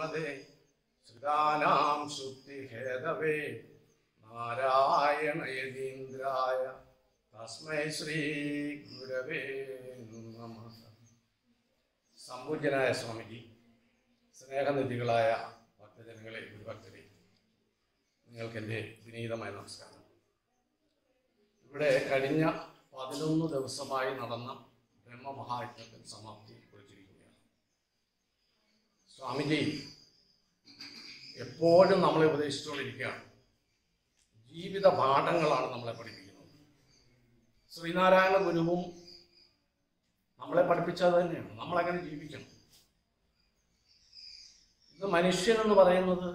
ശ്രീമതേ ശ്രിതാനാം ശുദ്ധിഹേതവേ നാരായണ യതീന്ദ്രായ തസ്മൈ ശ്രീ ഗുരവേ നമഃ സമ്പൂജ്യനായ സ്വാമിജി സ്നേഹനിധികളായ ഭക്തജനങ്ങളെ ഗുരുഭക്തരെ നിങ്ങൾക്ക് എൻ്റെ വിനീതമായ നമസ്കാരം ഇവിടെ കഴിഞ്ഞ പതിനൊന്ന് ദിവസമായി നടന്ന ബ്രഹ്മമഹായജ്ഞത്തിൽ സമാപ്തി കുറിച്ചിരിക്കുകയാണ് സ്വാമിജി എപ്പോഴും നമ്മളെ ഉപദേശിച്ചുകൊണ്ടിരിക്കുകയാണ് ജീവിത പാഠങ്ങളാണ് നമ്മളെ പഠിപ്പിക്കുന്നത് ശ്രീനാരായണ ഗുരുവും നമ്മളെ പഠിപ്പിച്ചത് തന്നെയാണ് നമ്മളെങ്ങനെ ജീവിക്കണം ഇത് മനുഷ്യൻ എന്ന് പറയുന്നത്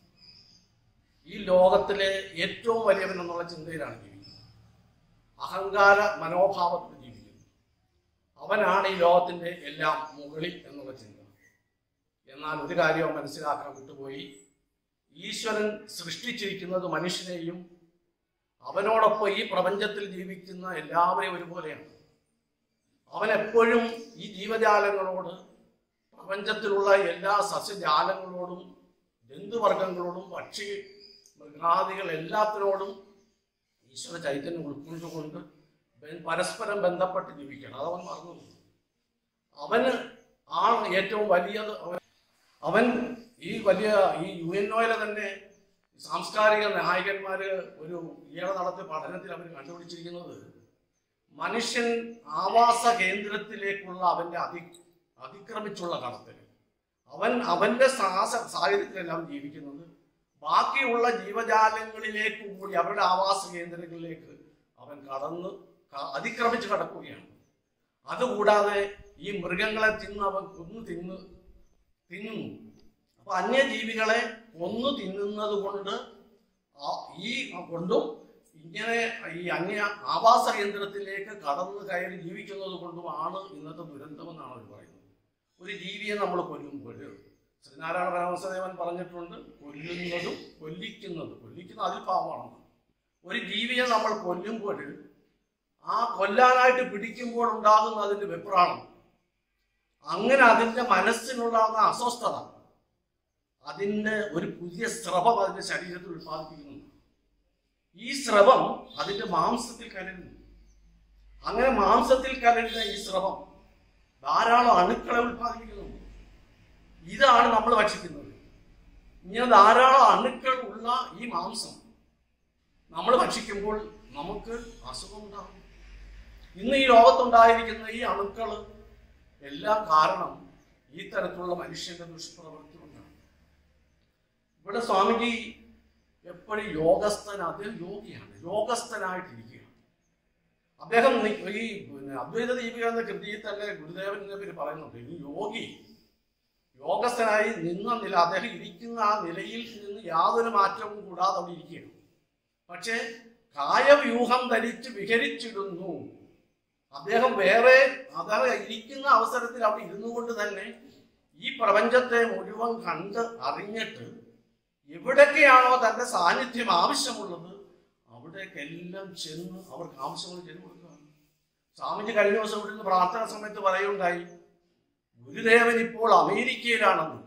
ഈ ലോകത്തിലെ ഏറ്റവും വലിയവൻ എന്നുള്ള ചിന്തയിലാണ് ജീവിക്കുന്നത് അഹങ്കാര മനോഭാവത്തിൽ ജീവിക്കുന്നു അവനാണ് ഈ ലോകത്തിന്റെ എല്ലാം മുകളിൽ എന്നുള്ള ചിന്ത എന്നാൽ ഒരു കാര്യവും മനസ്സിലാക്കാൻ വിട്ടുപോയി ഈശ്വരൻ സൃഷ്ടിച്ചിരിക്കുന്നത് മനുഷ്യനെയും അവനോടൊപ്പം ഈ പ്രപഞ്ചത്തിൽ ജീവിക്കുന്ന എല്ലാവരെയും ഒരുപോലെയാണ് അവൻ എപ്പോഴും ഈ ജീവജാലങ്ങളോട് പ്രപഞ്ചത്തിലുള്ള എല്ലാ സസ്യജാലങ്ങളോടും ജന്തുവർഗങ്ങളോടും പക്ഷി മൃഗാദികൾ എല്ലാത്തിനോടും ഈശ്വര ചൈതന്യം ഉൾക്കൊണ്ടുകൊണ്ട് ബ- പരസ്പരം ബന്ധപ്പെട്ട് ജീവിക്കണം അതവൻ മറന്നു പോകും. അവന് ആണ് ഏറ്റവും വലിയത് അവൻ അവൻ ഈ വലിയ ഈ യു എൻ ഒയിലെ തന്നെ സാംസ്കാരിക നായകന്മാര് ഒരു ഈയിടെ നടത്തിയ പഠനത്തിൽ അവർ കണ്ടുപിടിച്ചിരിക്കുന്നത് മനുഷ്യൻ ആവാസ കേന്ദ്രത്തിലേക്കുള്ള അവന്റെ അതി അതിക്രമിച്ചുള്ള കടത്തൽ അവൻ അവന്റെ സാഹസ സാഹചര്യത്തിലെല്ലാം ജീവിക്കുന്നത് ബാക്കിയുള്ള ജീവജാലങ്ങളിലേക്ക് കൂടി അവരുടെ ആവാസ കേന്ദ്രങ്ങളിലേക്ക് അവൻ കടന്ന് ക- അതിക്രമിച്ച് കടക്കുകയാണ് അതുകൂടാതെ ഈ മൃഗങ്ങളെ തിന്ന് അവൻ കൊന്നു തിന്ന് തിന്നുന്നു അപ്പൊ അന്യജീവികളെ കൊന്നു തിന്നുന്നത് കൊണ്ട് ആ- ഈ കൊണ്ടും ഇങ്ങനെ ഈ അന്യ ആവാസ കേന്ദ്രത്തിലേക്ക് കടന്നു കയറി ജീവിക്കുന്നത് കൊണ്ടുമാണ് ഇന്നത്തെ ദുരന്തമെന്നാണ് അവർ പറയുന്നത് ഒരു ജീവിയെ നമ്മൾ കൊല്ലുമ്പോൾ ശ്രീനാരായണ പരമഹംസദേവൻ പറഞ്ഞിട്ടുണ്ട് കൊല്ലുന്നതും കൊല്ലിക്കുന്നതും കൊല്ലിക്കുന്ന അതിൽ പാവമാണ് ഒരു ജീവിയെ നമ്മൾ കൊല്ലുമ്പോൾ ആ കൊല്ലാനായിട്ട് പിടിക്കുമ്പോൾ ഉണ്ടാകുന്ന അതിന്റെ വെപ്രാളം അങ്ങനെ അതിന്റെ മനസ്സിനുണ്ടാകുന്ന അസ്വസ്ഥത അതിന് ഒരു പുതിയ സ്രവം അതിന്റെ ശരീരത്തിൽ ഉത്പാദിപ്പിക്കുന്നു ഈ സ്രവം അതിന്റെ മാംസത്തിൽ കലരുന്നു അങ്ങനെ മാംസത്തിൽ കലരുന്ന ഈ സ്രവം ധാരാളം അണുക്കളെ ഉത്പാദിപ്പിക്കുന്നു ഇതാണ് നമ്മൾ ഭക്ഷിക്കുന്നത് ഇങ്ങനെ ധാരാളം അണുക്കൾ ഉള്ള ഈ മാംസം നമ്മൾ ഭക്ഷിക്കുമ്പോൾ നമുക്ക് അസുഖം ഉണ്ടാകും ഇന്ന് ഈ ലോകത്തുണ്ടായിരിക്കുന്ന ഈ അണുക്കൾ എല്ലാം കാരണം ഈ തരത്തിലുള്ള മനുഷ്യന്റെ ദുഷ്പ്രവൃത്തി കൊണ്ടാണ് ഇവിടെ സ്വാമിജി എപ്പോഴും യോഗസ്ഥൻ അദ്ദേഹം യോഗിയാണ് യോഗസ്ഥനായിട്ടിരിക്കുകയാണ് അദ്ദേഹം നി- ഈ പിന്നെ അദ്വൈത ദീപിക എന്ന കൃതിയിൽ തന്നെ ഗുരുദേവൻ എന്ന പേര് പറയുന്നുണ്ട് ഈ യോഗി യോഗസ്ഥനായി നിന്ന നില അദ്ദേഹം ഇരിക്കുന്ന ആ നിലയിൽ നിന്ന് യാതൊരു മാറ്റവും കൂടാതെ അവിടെ ഇരിക്കുകയാണ് പക്ഷേ കായവ്യൂഹം ധരിച്ച് വിഹരിച്ചിടുന്നു അദ്ദേഹം വേറെ അദ്ദേഹം ഇരിക്കുന്ന അവസരത്തിൽ അവിടെ ഇരുന്നു കൊണ്ട് തന്നെ ഈ പ്രപഞ്ചത്തെ മുഴുവൻ കണ്ട് അറിഞ്ഞിട്ട് എവിടൊക്കെയാണോ തന്റെ സാന്നിധ്യം ആവശ്യമുള്ളത് അവിടേക്കെല്ലാം ചെന്ന് അവർക്ക് ആവശ്യമുള്ള ചെന്ന് കൊടുക്കുക സ്വാമിജി കഴിഞ്ഞ ദിവസം ഇവിടെ നിന്ന് പ്രാർത്ഥന സമയത്ത് പറയുണ്ടായി ഗുരുദേവൻ ഇപ്പോൾ അമേരിക്കയിലാണെന്ന്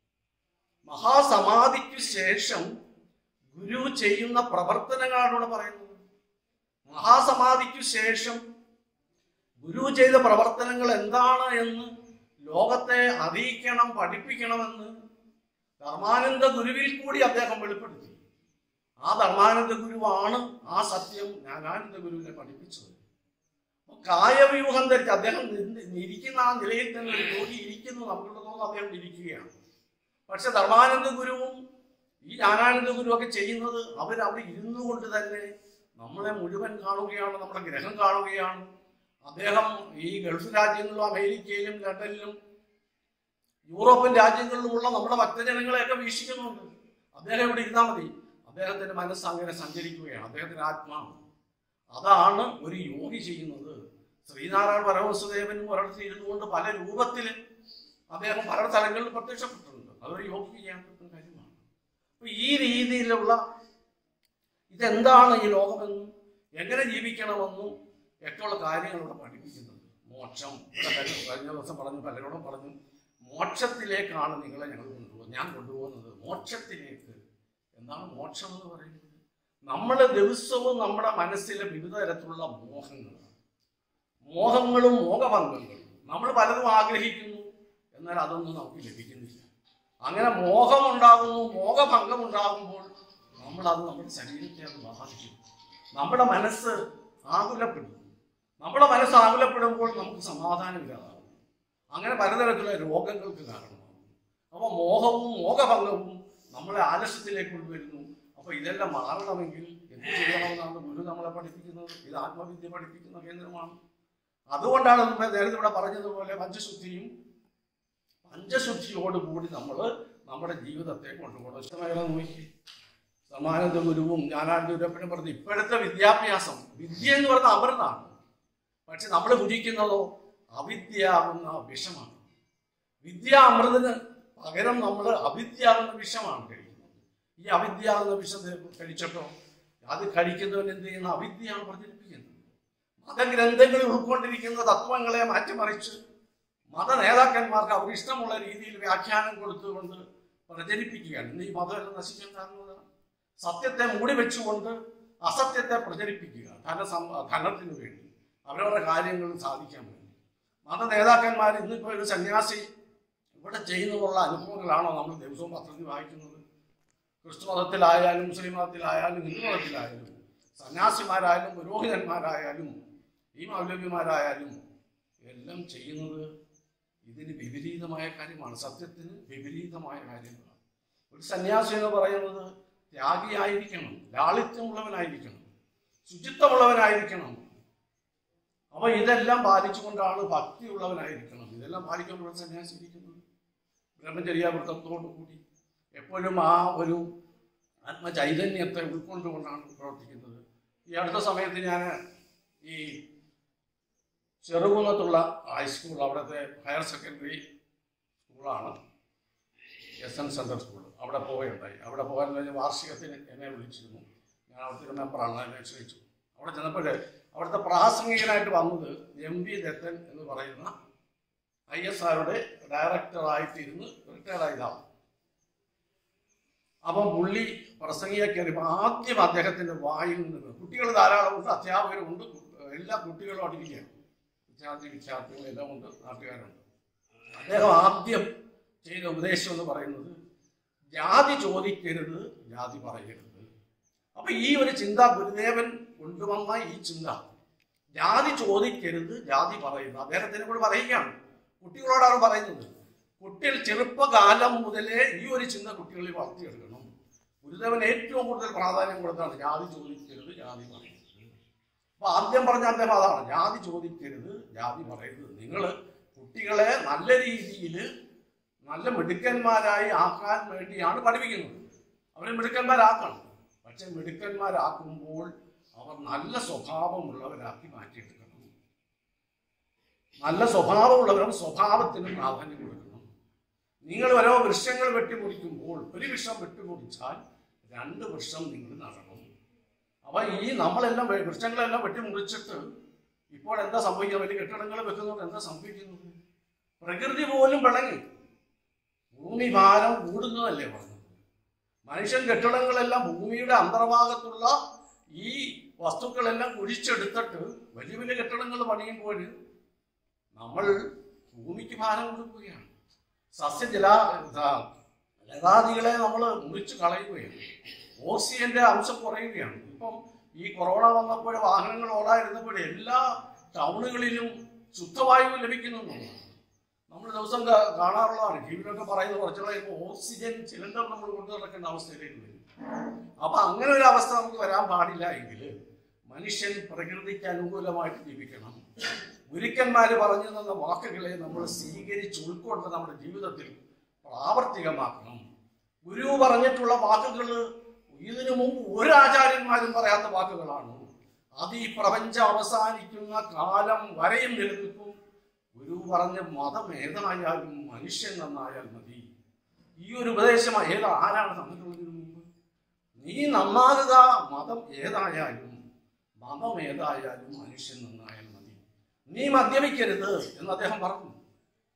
മഹാസമാധിക്ക് ശേഷം ഗുരു ചെയ്യുന്ന പ്രവർത്തനങ്ങളാണ് ഇവിടെ പറയുന്നത് മഹാസമാധിക്ക് ശേഷം ഗുരു ചെയ്ത പ്രവർത്തനങ്ങൾ എന്താണ് എന്ന് ലോകത്തെ അറിയിക്കണം പഠിപ്പിക്കണമെന്ന് ധർമാനന്ദ ഗുരുവിൽ കൂടി അദ്ദേഹം വെളിപ്പെടുത്തി ആ ധർമാനന്ദ ഗുരുവാണ് ആ സത്യം ജ്ഞാനാനന്ദ ഗുരുവിനെ പഠിപ്പിച്ചത് അപ്പൊ കായവ്യൂഹം ധരിച്ച് അദ്ദേഹം നിന്ന് ഇരിക്കുന്ന ആ നിലയിൽ തന്നെ ഒരു യോഗി ഇരിക്കുന്നു നമുക്ക് തോന്നുന്നു അദ്ദേഹം ഇരിക്കുകയാണ് പക്ഷെ ധർമാനന്ദ ഗുരുവും ഈ ജ്ഞാനാനന്ദ ഗുരു ഒക്കെ ചെയ്യുന്നത് അവർ അവിടെ ഇരുന്നു കൊണ്ട് തന്നെ നമ്മളെ മുഴുവൻ കാണുകയാണ് നമ്മുടെ ഗ്രഹം കാണുകയാണ് അദ്ദേഹം ഈ ഗൾഫ് രാജ്യങ്ങളിലും അമേരിക്കയിലും ലണ്ടനിലും യൂറോപ്യൻ രാജ്യങ്ങളിലുമുള്ള നമ്മുടെ ഭക്തജനങ്ങളെയൊക്കെ വീക്ഷിക്കുന്നുണ്ട് അദ്ദേഹം ഇവിടെ ഇരുന്നാൽ മതി അദ്ദേഹത്തിന്റെ മനസ്സ് അങ്ങനെ സഞ്ചരിക്കുകയാണ് അദ്ദേഹത്തിന്റെ ആത്മാവ് അതാണ് ഒരു യോഗി ചെയ്യുന്നത് ശ്രീനാരായണ പരമഹംസദേവൻ ഒരിടത്ത് ഇരുന്നുകൊണ്ട് പല രൂപത്തിൽ അദ്ദേഹം പല സ്ഥലങ്ങളിൽ പ്രത്യക്ഷപ്പെട്ടിട്ടുണ്ട് അതൊരു യോഗി ചെയ്യാൻ പറ്റുന്ന കാര്യമാണ് അപ്പൊ ഈ രീതിയിലുള്ള ഇതെന്താണ് ഈ ലോകമെന്നും എങ്ങനെ ജീവിക്കണമെന്നും ഒക്കെയുള്ള കാര്യങ്ങൾ ഇവിടെ പഠിപ്പിക്കുന്നുണ്ട് മോക്ഷം ഇവിടെ കഴിഞ്ഞ കഴിഞ്ഞ ദിവസം പറഞ്ഞു പലരോടും പറഞ്ഞു മോക്ഷത്തിലേക്കാണ് നിങ്ങളെ ഞങ്ങൾ കൊണ്ടുപോകുന്നത് ഞാൻ കൊണ്ടുപോകുന്നത് മോക്ഷത്തിലേക്ക് എന്താണ് മോക്ഷം എന്ന് പറയുന്നത് നമ്മൾ ദിവസവും നമ്മുടെ മനസ്സിലെ വിവിധ തരത്തിലുള്ള മോഹങ്ങളാണ് മോഹങ്ങളും മോഹഭംഗങ്ങളും നമ്മൾ പലതും ആഗ്രഹിക്കുന്നു എന്നാൽ അതൊന്നും നമുക്ക് ലഭിക്കുന്നില്ല അങ്ങനെ മോഹം ഉണ്ടാകുന്നു മോഹഭംഗം ഉണ്ടാകുമ്പോൾ നമ്മൾ അത് നമ്മുടെ ശരീരത്തെ അത് ബാധിക്കും നമ്മുടെ മനസ്സ് ആകുലപ്പെടുന്നു നമ്മുടെ മനസ്സ് ആകുലപ്പെടുമ്പോൾ നമുക്ക് സമാധാനമില്ലാതാകും അങ്ങനെ പലതരത്തിലുള്ള രോഗങ്ങൾക്ക് കാരണമാകും അപ്പോൾ മോഹവും മോഹഭംഗവും നമ്മളെ ആലസ്യത്തിലേക്ക് കൊണ്ടുവരുന്നു അപ്പോൾ ഇതെല്ലാം മാറണമെങ്കിൽ എന്ത് ചെയ്യണമെന്നാണ് ഗുരു നമ്മളെ പഠിപ്പിക്കുന്നത് ഇത് ആത്മവിദ്യ പഠിപ്പിക്കുന്ന കേന്ദ്രമാണ് അതുകൊണ്ടാണ് നമ്മൾ നേരത്തെ ഇവിടെ പറഞ്ഞതുപോലെ പഞ്ചശുദ്ധിയും പഞ്ചശുദ്ധിയോടുകൂടി നമ്മൾ നമ്മുടെ ജീവിതത്തെ കൊണ്ടുപോകണം ഇഷ്ടമായ നോക്കി സമാനന്ദ ഗുരുവും ജ്ഞാനാനന്ദ ഗുരുപ്പനും പറഞ്ഞത് ഇപ്പോഴത്തെ വിദ്യാഭ്യാസം വിദ്യ എന്ന് പറയുന്നത് അമൃതാണ് പക്ഷെ നമ്മൾ ഭുജിക്കുന്നതോ അവിദ്യാവുന്ന വിഷമാണ് വിദ്യ അമൃതിന് പകരം നമ്മൾ അവിദ്യാവുന്ന വിഷമാണ് കഴിക്കുന്നത് ഈ അവിദ്യാവുന്ന വിഷത്തെ കഴിച്ചിട്ടോ അത് കഴിക്കുന്നവൻ എന്ത് ചെയ്യുന്ന അവിദ്യയാണ് പ്രചരിപ്പിക്കുന്നത് മതഗ്രന്ഥങ്ങളിൽ ഉൾക്കൊണ്ടിരിക്കുന്ന തത്വങ്ങളെ മാറ്റിമറിച്ച് മത നേതാക്കന്മാർക്ക് അവർ ഇഷ്ടമുള്ള രീതിയിൽ വ്യാഖ്യാനം കൊടുത്തുകൊണ്ട് പ്രചരിപ്പിക്കുകയാണ് ഇന്ന് ഈ മതമെല്ലാം നശിക്കാൻ കാരണം അതാണ്. സത്യത്തെ മൂടി വെച്ചുകൊണ്ട് അസത്യത്തെ പ്രചരിപ്പിക്കുക ധന ധനത്തിനു വേണ്ടി അവരവരുടെ കാര്യങ്ങൾ സാധിക്കാൻ വേണ്ടി മത നേതാക്കന്മാർ ഇന്നിപ്പോൾ ഒരു സന്യാസി ഇവിടെ ചെയ്യുന്നതുള്ള അനുഭവങ്ങളാണോ നമ്മൾ ദിവസവും പത്രത്തിൽ വായിക്കുന്നത് ക്രിസ്തു മതത്തിലായാലും മുസ്ലിം മതത്തിലായാലും ഹിന്ദു മതത്തിലായാലും സന്യാസിമാരായാലും പുരോഹിതന്മാരായാലും ഈ മൗലവിമാരായാലും എല്ലാം ചെയ്യുന്നത് ഇതിന് വിപരീതമായ കാര്യമാണ് സത്യത്തിന് വിപരീതമായ കാര്യങ്ങളാണ് ഒരു സന്യാസി എന്ന് പറയുന്നത് ത്യാഗിയായിരിക്കണം ലാളിത്യമുള്ളവനായിരിക്കണം ശുചിത്വമുള്ളവനായിരിക്കണം അപ്പൊ ഇതെല്ലാം പാലിച്ചുകൊണ്ടാണ് ഭക്തിയുള്ളവനായിരിക്കണം ഇതെല്ലാം പാലിക്കുമ്പോൾ സന്യാസി ഇരിക്കുന്നത് ബ്രഹ്മചര്യാവൃത്തത്തോടു കൂടി എപ്പോഴും ആ ഒരു ആത്മചൈതന്യത്തെ ഉൾക്കൊണ്ടുകൊണ്ടാണ് പ്രവർത്തിക്കുന്നത് ഈ അടുത്ത സമയത്ത് ഞാൻ ഈ ചെറുകുന്നത്തുള്ള ഹൈസ്കൂൾ അവിടുത്തെ ഹയർ സെക്കൻഡറി സ്കൂളാണ് എസ് എൻ സെൻട്രൽ സ്കൂൾ അവിടെ പോവുകയുണ്ടായി അവിടെ പോകാൻ കഴിഞ്ഞ വാർഷികത്തിന് എന്നെ വിളിച്ചിരുന്നു ഞാൻ അവിടുത്തെ ഒരു മെമ്പറാണ് എന്നെ ക്ഷണിച്ചു അവിടെ ചെന്നപ്പോൾ അവിടുത്തെ പ്രാസംഗികനായിട്ട് വന്നത് എം വി ദത്തൻ എന്ന് പറയുന്ന ഐ എസ് ആറുടെ ഡയറക്ടറായിട്ടിരുന്ന് റിട്ടയർ ആയതാണ് അപ്പം പുള്ളി പ്രസംഗിയെ കയറിയപ്പോൾ ആദ്യം അദ്ദേഹത്തിന്റെ വായിൽ നിന്ന് കുട്ടികൾ ധാരാളമുണ്ട് അധ്യാപകരുമുണ്ട് എല്ലാ കുട്ടികളും അവിടെ ഇരിക്കുകയാണ് വിദ്യാർത്ഥി വിദ്യാർത്ഥികളും എല്ലാം ഉണ്ട് നാട്ടുകാരുണ്ട് അദ്ദേഹം ആദ്യം ചെയ്ത ഉപദേശം എന്ന് പറയുന്നത് ജാതി ചോദിക്കരുത് ജാതി പറയരുത് അപ്പൊ ഈ ഒരു ചിന്ത ഗുരുദേവൻ കൊണ്ടുവന്ന ഈ ചിന്ത ജാതി ചോദിക്കരുത് ജാതി പറയുന്നത് അദ്ദേഹത്തിനെ കൂടെ പറയുകയാണ് കുട്ടികളോടാണ് പറയുന്നത് കുട്ടികൾ ചെറുപ്പകാലം മുതലേ ഈ ഒരു ചിന്ത കുട്ടികളിൽ വളർത്തിയെടുക്കണം ഗുരുദേവൻ ഏറ്റവും കൂടുതൽ പ്രാധാന്യം കൊടുത്താണ് ജാതി ചോദിക്കരുത് ജാതി പറയരുത് അപ്പൊ ആദ്യം പറഞ്ഞ അദ്ദേഹം അതാണ് ജാതി ചോദിക്കരുത് ജാതി പറയരുത് നിങ്ങൾ കുട്ടികളെ നല്ല രീതിയിൽ നല്ല മിടുക്കന്മാരായി ആക്കാൻ വേണ്ടിയാണ് പഠിപ്പിക്കുന്നത് അവരെ മിടുക്കന്മാരാക്കണം പക്ഷെ മിടുക്കന്മാരാക്കുമ്പോൾ അവർ നല്ല സ്വഭാവമുള്ളവരാക്കി മാറ്റിയെടുക്കണം നല്ല സ്വഭാവമുള്ളവരും സ്വഭാവത്തിന് പ്രാധാന്യം കൊടുക്കണം നിങ്ങൾ ഓരോ വൃക്ഷങ്ങൾ വെട്ടിമുറിക്കുമ്പോൾ ഒരു വൃക്ഷം വെട്ടിമുറിച്ചാൽ രണ്ട് വൃക്ഷം നിങ്ങൾ നടണം അപ്പൊ ഈ നമ്മളെല്ലാം വെ- വൃക്ഷങ്ങളെല്ലാം വെട്ടിമുറിച്ചിട്ട് ഇപ്പോൾ എന്താ സംഭവിക്കുന്നത് വലിയ കെട്ടിടങ്ങൾ വെക്കുന്നതുകൊണ്ട് എന്താ സംഭവിക്കുന്നത് പ്രകൃതി പോലും പിണങ്ങി ഭൂമി ഭാരം കൂടുന്നതല്ലേ പറഞ്ഞത് മനുഷ്യൻ കെട്ടിടങ്ങളെല്ലാം ഭൂമിയുടെ അന്തർഭാഗത്തുള്ള ഈ വസ്തുക്കളെല്ലാം കുഴിച്ചെടുത്തിട്ട് വലിയ വലിയ കെട്ടിടങ്ങൾ പണിയുമ്പോൾ നമ്മൾ ഭൂമിക്ക് ഭാരം കൊടുക്കുകയാണ് സസ്യജല ധ- ലതാദികളെ നമ്മൾ മുറിച്ച് കളയുകയാണ് ഓക്സിജന്റെ അംശം കുറയുകയാണ് ഇപ്പം ഈ കൊറോണ വന്നപ്പോൾ വാഹനങ്ങൾ ഓടായിരുന്നപ്പോൾ എല്ലാ ടൗണുകളിലും ശുദ്ധവായു ലഭിക്കുന്നു എന്നുള്ളതാണ്. നമ്മൾ ദിവസം കാ- കാണാറുള്ളതാണ് ടിവിയിലൊക്കെ പറയുന്നത് കുറച്ച് കഴിയുമ്പോൾ ഓക്സിജൻ സിലിണ്ടർ നമ്മൾ കൊണ്ടു നടക്കേണ്ട അവസ്ഥയിലേക്ക് വരും അപ്പൊ അങ്ങനെ ഒരു അവസ്ഥ നമുക്ക് വരാൻ പാടില്ല എങ്കിൽ മനുഷ്യൻ പ്രകൃതിക്ക് അനുകൂലമായിട്ട് ജീവിക്കണം ഗുരുക്കന്മാര് പറഞ്ഞു തന്ന വാക്കുകളെ നമ്മൾ സ്വീകരിച്ച് ഉൾക്കൊണ്ട് നമ്മുടെ ജീവിതത്തിൽ പ്രാവർത്തികമാക്കണം ഗുരു പറഞ്ഞിട്ടുള്ള വാക്കുകൾ ഇതിനു മുമ്പ് ഒരു ആചാര്യന്മാരും പറയാത്ത വാക്കുകളാണ് അത് ഈ പ്രപഞ്ചം അവസാനിക്കുന്ന കാലം വരെയും നിലനിൽക്കും ഗുരു പറഞ്ഞ മതം ഏതായാലും മനുഷ്യൻ നന്നായാൽ മതി ഈ ഒരു ഉപദേശം ഏത് ആരാണ് തന്നിട്ടുള്ളതിനു മുമ്പ് നീ നന്നാകുക മതം ഏതായാലും മതം ഏതായാലും മനുഷ്യൻ നന്നായാൽ മതി നീ മദ്യപിക്കരുത് എന്ന് അദ്ദേഹം പറഞ്ഞു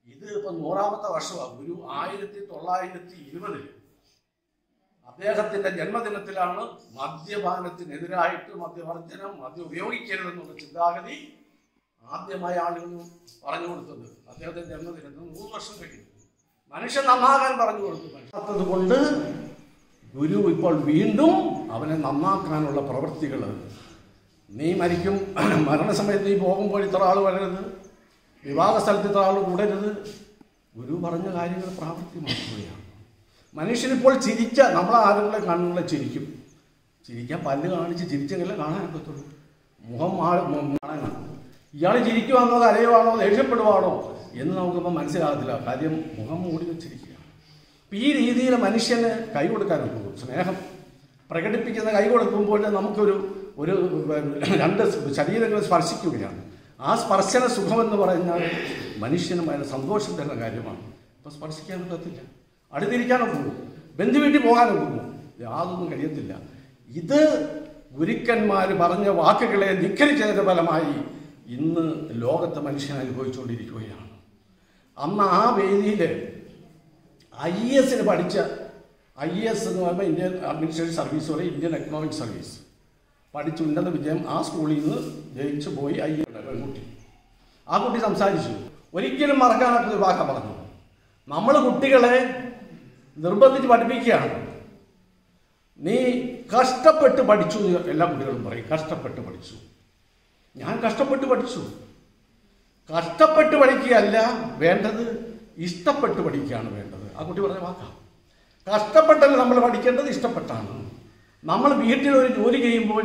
ഇത് ഇപ്പൊ നൂറാമത്തെ വർഷമാണ് ഗുരു ആയിരത്തി തൊള്ളായിരത്തി ഇരുപതിൽ അദ്ദേഹത്തിന്റെ ജന്മദിനത്തിലാണ് മദ്യപാനത്തിനെതിരായിട്ട് മദ്യവർജനം മദ്യം ഉപയോഗിക്കരുതെന്നുള്ള ചിന്താഗതി ആദ്യമായി ആളുകൾ പറഞ്ഞു കൊടുത്തത് അദ്ദേഹത്തിന്റെ ജന്മദിനത്തിന് മൂന്ന് വർഷം കഴിഞ്ഞു മനുഷ്യൻ നന്നാകാൻ പറഞ്ഞു കൊടുത്തു കൊണ്ട് ഗുരു ഇപ്പോൾ വീണ്ടും അവനെ നന്നാക്കാനുള്ള പ്രവൃത്തികൾ നീ മരിക്കും മരണസമയത്ത് നീ പോകുമ്പോൾ ഇത്ര ആൾ വരരുത് വിവാഹ സ്ഥലത്ത് ഇത്ര ആൾ കൂടരുത് ഗുരു പറഞ്ഞ കാര്യങ്ങൾ പ്രാവർത്തികമാക്കുകയാണ് മനുഷ്യനിപ്പോൾ ചിരിച്ച നമ്മളെ ആളുകളെ കാണുകളെ ചിരിക്കും ചിരിക്കാൻ പല്ല് കാണിച്ച് ചിരിച്ചെങ്കിലേ കാണാൻ പറ്റുള്ളൂ മുഖം മാ- മു- കാണാനാണ് ഇയാൾ ചിരിക്കുവാണോ കരയുവാണോ ദേഷ്യപ്പെടുവാണോ എന്ന് നമുക്കിപ്പോൾ മനസ്സിലാകത്തില്ല കാര്യം മുഖം മൂടി വെച്ചിരിക്കുക അപ്പം ഈ രീതിയിൽ മനുഷ്യന് കൈ കൊടുക്കാനുള്ളൂ സ്നേഹം പ്രകടിപ്പിക്കുന്ന കൈ കൊടുക്കുമ്പോൾ നമുക്കൊരു ഒരു രണ്ട് ശരീരങ്ങൾ സ്പർശിക്കുകയാണ് ആ സ്പർശന സുഖമെന്ന് പറഞ്ഞാൽ മനുഷ്യന് ഭയങ്കര സന്തോഷം തരുന്ന കാര്യമാണ് ഇപ്പം സ്പർശിക്കാൻ പറ്റത്തില്ല അടുത്തിരിക്കാനോ പോകും ബന്ധു വീട്ടിൽ പോകാനോ പോകും യാതൊന്നും കഴിയത്തില്ല ഇത് ഗുരുക്കന്മാർ പറഞ്ഞ വാക്കുകളെ ധിക്കരിച്ചതിന്റെ ഫലമായി ഇന്ന് ലോകത്തെ മനുഷ്യൻ അനുഭവിച്ചുകൊണ്ടിരിക്കുകയാണ് അന്ന് ആ വേദിയിൽ ഐ എസിന് പഠിച്ച ഐ എസ് എന്ന് പറയുമ്പോൾ ഇന്ത്യൻ അഡ്മിനിസ്ട്രേറ്റീവ് സർവീസ് പോലെ ഇന്ത്യൻ എക്കണോമിക് സർവീസ് പഠിച്ച് ഉന്നത വിജയം ആ സ്കൂളിൽ നിന്ന് ജയിച്ചു പോയി ഐ എ പെൺകുട്ടി ആ കുട്ടി സംസാരിച്ചു ഒരിക്കലും മറക്കാനാത്ത ഒരു വാക്ക പറഞ്ഞു നമ്മൾ കുട്ടികളെ നിർബന്ധിച്ച് പഠിപ്പിക്കുകയാണ് നീ കഷ്ടപ്പെട്ട് പഠിച്ചു എന്ന് എല്ലാ കുട്ടികളും പറയും കഷ്ടപ്പെട്ട് പഠിച്ചു ഞാൻ കഷ്ടപ്പെട്ട് പഠിച്ചു കഷ്ടപ്പെട്ട് പഠിക്കുകയല്ല വേണ്ടത് ഇഷ്ടപ്പെട്ട് പഠിക്കുകയാണ് വേണ്ടത് ആ കുട്ടി പറഞ്ഞ വാക്കാം കഷ്ടപ്പെട്ടല്ല നമ്മൾ പഠിക്കേണ്ടത് ഇഷ്ടപ്പെട്ടാണ് നമ്മൾ വീട്ടിൽ ഒരു ജോലി ചെയ്യുമ്പോൾ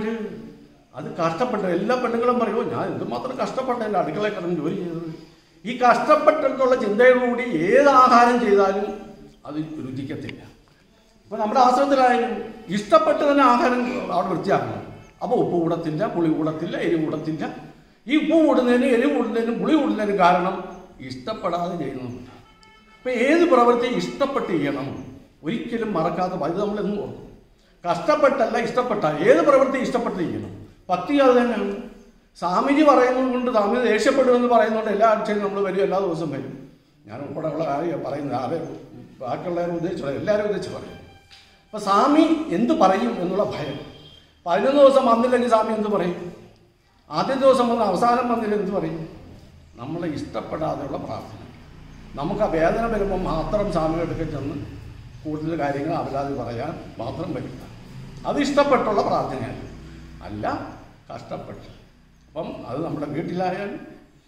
അത് കഷ്ടപ്പെട്ട എല്ലാ പെണ്ണുങ്ങളും പറയുമോ ഞാൻ എന്തുമാത്രം കഷ്ടപ്പെട്ട എൻ്റെ അടുക്കളയിൽ കിടന്ന് ജോലി ചെയ്തത് ഈ കഷ്ടപ്പെട്ടെന്നുള്ള ചിന്തയോടുകൂടി ഏത് ആഹാരം ചെയ്താലും അത് രുചിക്കത്തില്ല ഇപ്പം നമ്മുടെ ആശ്രമത്തിലായാലും ഇഷ്ടപ്പെട്ട് തന്നെ ആഹാരം അവിടെ വൃത്തിയാക്കണം അപ്പോൾ ഉപ്പ് കൂടത്തില്ല പുളി കൂടത്തില്ല എരിവ് കൂടത്തില്ല ഈ ഉപ്പ് കൂടുന്നതിനും എരിവ് കൂടുന്നതിനും പുളി കൂടുന്നതിനും കാരണം ഇഷ്ടപ്പെടാതെ ചെയ്യുന്നുണ്ട് അപ്പം ഏത് പ്രവൃത്തി ഇഷ്ടപ്പെട്ട് ചെയ്യണം ഒരിക്കലും മറക്കാതെ ഇത് നമ്മളെന്നും ഓർക്കും കഷ്ടപ്പെട്ടല്ല ഇഷ്ടപ്പെട്ട ഏത് പ്രവൃത്തി ഇഷ്ടപ്പെട്ട് ചെയ്യണം ഭക്തി അത് തന്നെയാണ് സ്വാമിജി പറയുന്നത് കൊണ്ട് സ്വാമി ദേഷ്യപ്പെടുമെന്ന് പറയുന്നതുകൊണ്ട് എല്ലാ ആഴ്ചയും നമ്മൾ വരും എല്ലാ ദിവസവും വരും ഞാൻ ഉൾപ്പെടെ ഉള്ള കാര്യം പറയുന്നത് ആരെ ബാക്കിയുള്ളവരെ ഉദ്ദേശിച്ചു എല്ലാവരും ഉദ്ദേശിച്ച് പറയും അപ്പൊ സ്വാമി എന്ത് പറയും എന്നുള്ള ഭയം പതിനൊന്ന് ദിവസം വന്നില്ലെങ്കിൽ സ്വാമി എന്ത് പറയും ആദ്യ ദിവസം വന്ന് അവസാനം വന്നില്ല എന്ത് പറയും നമ്മളെ ഇഷ്ടപ്പെടാതെയുള്ള പ്രാർത്ഥന നമുക്ക് ആ വേദന വരുമ്പോൾ മാത്രം സ്വാമിയുടെ അടുക്കൽ ചെന്ന് കൂടുതൽ കാര്യങ്ങൾ അവരാതി പറയാൻ മാത്രം വരിക അത് ഇഷ്ടപ്പെട്ടുള്ള പ്രാർത്ഥനയാണ് അല്ല കഷ്ടപ്പെട്ട് അപ്പം അത് നമ്മുടെ വീട്ടിലായാലും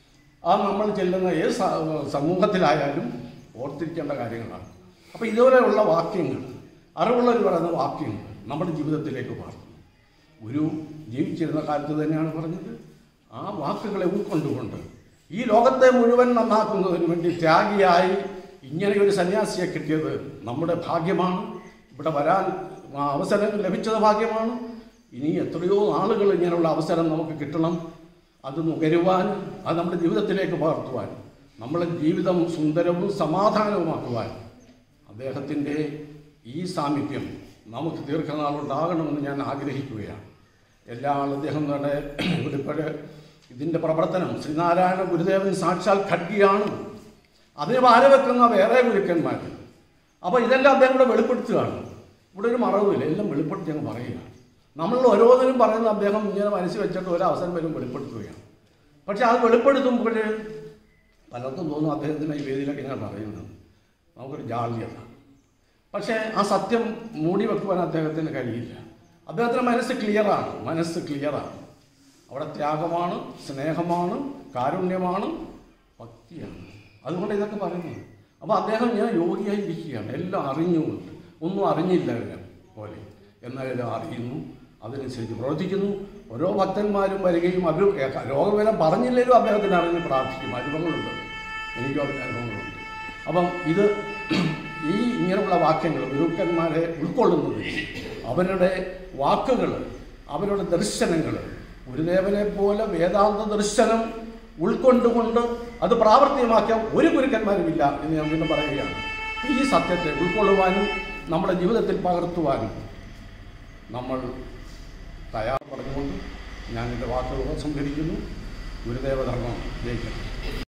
ആ നമ്മൾ ചെല്ലുന്ന ഏത് സ- സമൂഹത്തിലായാലും ഓർത്തിരിക്കേണ്ട കാര്യങ്ങളാണ് അപ്പോൾ ഇതുപോലെയുള്ള വാക്യങ്ങൾ അറിവുള്ളവർ പറയുന്ന വാക്യങ്ങൾ നമ്മുടെ ജീവിതത്തിലേക്ക് പകർത്തുന്നു ഗുരു ജീവിച്ചിരുന്ന കാലത്ത് തന്നെയാണ് പറഞ്ഞത് ആ വാക്കുകളെ ഉൾക്കൊണ്ടുകൊണ്ട് ഈ ലോകത്തെ മുഴുവൻ നന്നാക്കുന്നതിന് വേണ്ടി ത്യാഗിയായി ഇങ്ങനെ ഒരു സന്യാസിയെ കിട്ടിയത് നമ്മുടെ ഭാഗ്യമാണ് ഇവിടെ വരാൻ ആ അവസരം ലഭിച്ചത് ഭാഗ്യമാണ് ഇനി എത്രയോ ആളുകൾ ഇങ്ങനെയുള്ള അവസരം നമുക്ക് കിട്ടണം അത് നുകരുവാൻ അത് നമ്മുടെ ജീവിതത്തിലേക്ക് പകർത്തുവാൻ നമ്മുടെ ജീവിതം സുന്ദരവും സമാധാനവുമാക്കുവാൻ അദ്ദേഹത്തിൻ്റെ ഈ സാമീപ്യം നമുക്ക് ദീർഘനാളുണ്ടാകണമെന്ന് ഞാൻ ആഗ്രഹിക്കുകയാണ് എല്ലാ ആളും അദ്ദേഹം തന്നെ ഇവിടിപ്പോഴ് ഇതിൻ്റെ പ്രവർത്തനം ശ്രീനാരായണ ഗുരുദേവൻ സാക്ഷാൽ ഖഡ്ഗിയാണ് അതിന് വാരവെക്കുന്ന വേറെ ഗുരുക്കന്മാർ അപ്പോൾ ഇതെല്ലാം അദ്ദേഹം ഇവിടെ വെളിപ്പെടുത്തുകയാണ് ഇവിടെ ഒരു മറവില്ല എല്ലാം വെളിപ്പെടുത്തി അങ്ങ് പറയുക നമ്മൾ ഓരോന്നിനും പറയുന്ന അദ്ദേഹം ഇങ്ങനെ മനസ്സിൽ വെച്ചിട്ട് ഒരു അവസരം വരും വെളിപ്പെടുത്തുകയാണ് പക്ഷെ അത് വെളിപ്പെടുത്തുമ്പോൾ പലർക്കും തോന്നും അദ്ദേഹത്തിന് ഈ വേദിയിലൊക്കെ ഇങ്ങനെ പറയുന്നത് നമുക്കൊരു ജാള്യത പക്ഷേ ആ സത്യം മൂടി വെക്കുവാൻ അദ്ദേഹത്തിന് കഴിയില്ല അദ്ദേഹത്തിൻ്റെ മനസ്സ് ക്ലിയറാണ് മനസ്സ് ക്ലിയറാണ് അവിടെ ത്യാഗമാണ് സ്നേഹമാണ് കാരുണ്യമാണ് ഭക്തിയാണ് അതുകൊണ്ട് ഇതൊക്കെ പറയുന്നത് അപ്പോൾ അദ്ദേഹം ഞാൻ യോഗിയായി ഇരിക്കുകയാണ് എല്ലാം അറിഞ്ഞുകൊണ്ട് ഒന്നും അറിഞ്ഞില്ല ഇവരെ പോലെ എന്നാലും അറിയുന്നു അതിനനുസരിച്ച് പ്രവർത്തിക്കുന്നു ഓരോ ഭക്തന്മാരും വരികയും അവർ രോഗവിവരം പറഞ്ഞില്ലെങ്കിലും അദ്ദേഹത്തിന് അറിഞ്ഞ് പ്രാർത്ഥിക്കും അനുഭവങ്ങളുണ്ട് എനിക്കും അതിന് അനുഭവങ്ങളുണ്ട് അപ്പം ഇത് ഈ ഇങ്ങനെയുള്ള വാക്യങ്ങൾ ഗുരുക്കന്മാരെ ഉൾക്കൊള്ളുന്നത് അവരുടെ വാക്കുകൾ അവരുടെ ദർശനങ്ങൾ ഗുരുദേവനെ പോലെ വേദാന്ത ദർശനം ഉൾക്കൊണ്ടുകൊണ്ട് അത് പ്രാവർത്തികമാക്കിയ ഒരു ഗുരുക്കന്മാരുമില്ല എന്ന് ഞാൻ വീണ്ടും പറയുകയാണ് ഈ സത്യത്തെ ഉൾക്കൊള്ളുവാനും നമ്മുടെ ജീവിതത്തിൽ പകർത്തുവാനും നമ്മൾ തയ്യാർ പറഞ്ഞുകൊണ്ട് ഞാൻ എൻ്റെ വാക്കുകൾ സംഭരിക്കുന്നു ഗുരുദേവധർമ്മം ജയിക്കണം